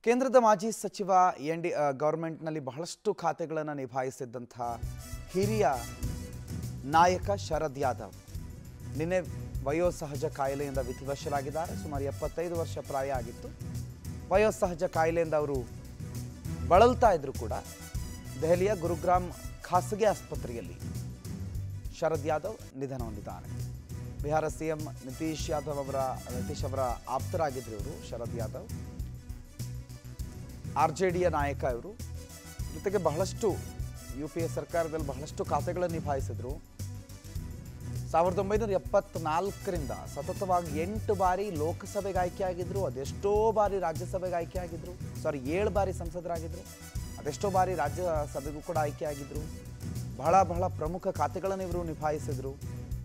ಕೇಂದ್ರದ ಮಾಜಿ ಸಚಿವ ಎನ್ ಡಿ ಗೌರ್ಮೆಂಟ್ನಲ್ಲಿ ಬಹಳಷ್ಟು ಖಾತೆಗಳನ್ನು ನಿಭಾಯಿಸಿದ್ದಂಥ ಹಿರಿಯ ನಾಯಕ ಶರದ್ ಯಾದವ್ ನಿನ್ನೆ ವಯೋಸಹಜ ಕಾಯಿಲೆಯಿಂದ ವಿಧಿವಶರಾಗಿದ್ದಾರೆ ಸುಮಾರು ಎಪ್ಪತ್ತೈದು ವರ್ಷ ಪ್ರಾಯ ಆಗಿತ್ತು ವಯೋಸಹಜ ಕಾಯಿಲೆಯಿಂದ ಅವರು ಬಳಲ್ತಾ ಇದ್ರು ಕೂಡ ದೆಹಲಿಯ ಗುರುಗ್ರಾಮ್ ಖಾಸಗಿ ಆಸ್ಪತ್ರೆಯಲ್ಲಿ ಶರದ್ ಯಾದವ್ ನಿಧನ ಹೊಂದಿದ್ದಾರೆ ಬಿಹಾರ ಸಿಎಂ ನಿತೀಶ್ ಯಾದವ್ ಅವರ ನಿತೀಶ್ ಅವರ ಆಪ್ತರಾಗಿದ್ರು ಇವರು ಶರದ್ ಯಾದವ್ ಆರ್ ಜೆ ಡಿಯ ನಾಯಕ ಇವರು ಜೊತೆಗೆ ಬಹಳಷ್ಟು ಯು ಪಿ ಎ ಸರ್ಕಾರದಲ್ಲಿ ಬಹಳಷ್ಟು ಖಾತೆಗಳನ್ನು ನಿಭಾಯಿಸಿದ್ರು ಸಾವಿರದ ಒಂಬೈನೂರ ಎಪ್ಪತ್ನಾಲ್ಕರಿಂದ ಸತತವಾಗಿ ಎಂಟು ಬಾರಿ ಲೋಕಸಭೆಗೆ ಆಯ್ಕೆಯಾಗಿದ್ರು ಅದೆಷ್ಟೋ ಬಾರಿ ರಾಜ್ಯಸಭೆಗೆ ಆಯ್ಕೆಯಾಗಿದ್ರು ಸಾರಿ ಏಳು ಬಾರಿ ಸಂಸದರಾಗಿದ್ರು ಅದೆಷ್ಟೋ ಬಾರಿ ರಾಜ್ಯಸಭೆಗೂ ಕೂಡ ಆಯ್ಕೆಯಾಗಿದ್ರು ಬಹಳ ಬಹಳ ಪ್ರಮುಖ ಖಾತೆಗಳನ್ನು ಇವರು ನಿಭಾಯಿಸಿದ್ರು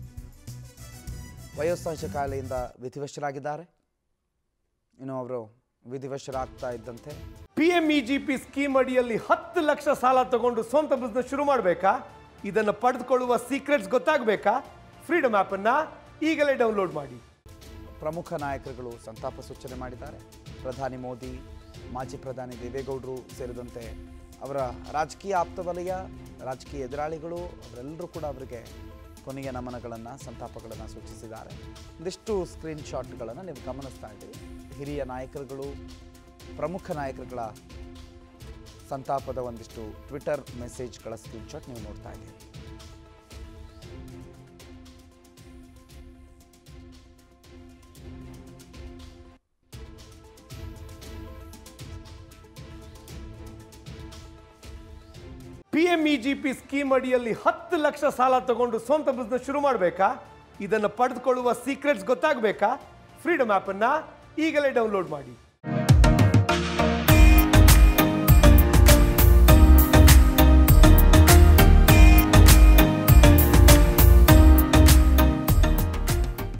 ವಯೋಸಹಜ ಕಾಯಿಲೆಯಿಂದ ವಿಧಿವಶರಾಗಿದ್ದಾರೆ ಇನ್ನು ಅವರು ವಿಧಿವಶರಾಗ್ತಾ ಇದ್ದಂತೆ ಪಿಎಂಇಜಿಪಿ ಸ್ಕೀಮ್ ಅಡಿಯಲ್ಲಿ ಹತ್ತು ಲಕ್ಷ ಸಾಲ ತಗೊಂಡು ಸ್ವಂತ ಬಿಸ್ನೆಸ್ ಶುರು ಮಾಡಬೇಕಾ ಇದನ್ನು ಪಡೆದುಕೊಳ್ಳುವ ಸೀಕ್ರೆಟ್ಸ್ ಗೊತ್ತಾಗಬೇಕಾ ಫ್ರೀಡಮ್ ಆ್ಯಪನ್ನು ಈಗಲೇ ಡೌನ್ಲೋಡ್ ಮಾಡಿ ಪ್ರಮುಖ ನಾಯಕರುಗಳು ಸಂತಾಪ ಸೂಚನೆ ಮಾಡಿದ್ದಾರೆ ಪ್ರಧಾನಿ ಮೋದಿ ಮಾಜಿ ಪ್ರಧಾನಿ ದೇವೇಗೌಡರು ಸೇರಿದಂತೆ ಅವರ ರಾಜಕೀಯ ಆಪ್ತವಲಯ ರಾಜಕೀಯ ಎದುರಾಳಿಗಳು ಅವರೆಲ್ಲರೂ ಕೂಡ ಅವರಿಗೆ ಕೊನೆಯ ನಮನಗಳನ್ನು ಸಂತಾಪಗಳನ್ನು ಸೂಚಿಸಿದ್ದಾರೆ ಒಂದಿಷ್ಟು ಸ್ಕ್ರೀನ್ ಶಾಟ್ಗಳನ್ನು ನೀವು ಗಮನಿಸ್ತಾ ಇದ್ದೀರಿ ಹಿರಿಯ ನಾಯಕರುಗಳು ಪ್ರಮುಖ ನಾಯಕರುಗಳ ಸಂತಾಪದ ಒಂದಿಷ್ಟು ಟ್ವಿಟರ್ ಮೆಸೇಜ್ಗಳ ಸ್ಕ್ರೀನ್ ಶಾಟ್ ನೀವು ನೋಡ್ತಾ ಇದ್ದೀರಿ ಪಿಎಂಇಜಿಪಿ ಸ್ಕೀಮ್ ಅಡಿಯಲ್ಲಿ ಹತ್ತು ಲಕ್ಷ ಸಾಲ ತಗೊಂಡು ಸ್ವಂತ ಬಿಸ್ನೆಸ್ ಶುರು ಮಾಡಬೇಕಾ ಇದನ್ನು ಪಡೆದುಕೊಳ್ಳುವ ಸೀಕ್ರೆಟ್ಸ್ ಗೊತ್ತಾಗಬೇಕಾ ಫ್ರೀಡಮ್ ಆ್ಯಪನ್ನು ಈಗಲೇ ಡೌನ್ಲೋಡ್ ಮಾಡಿ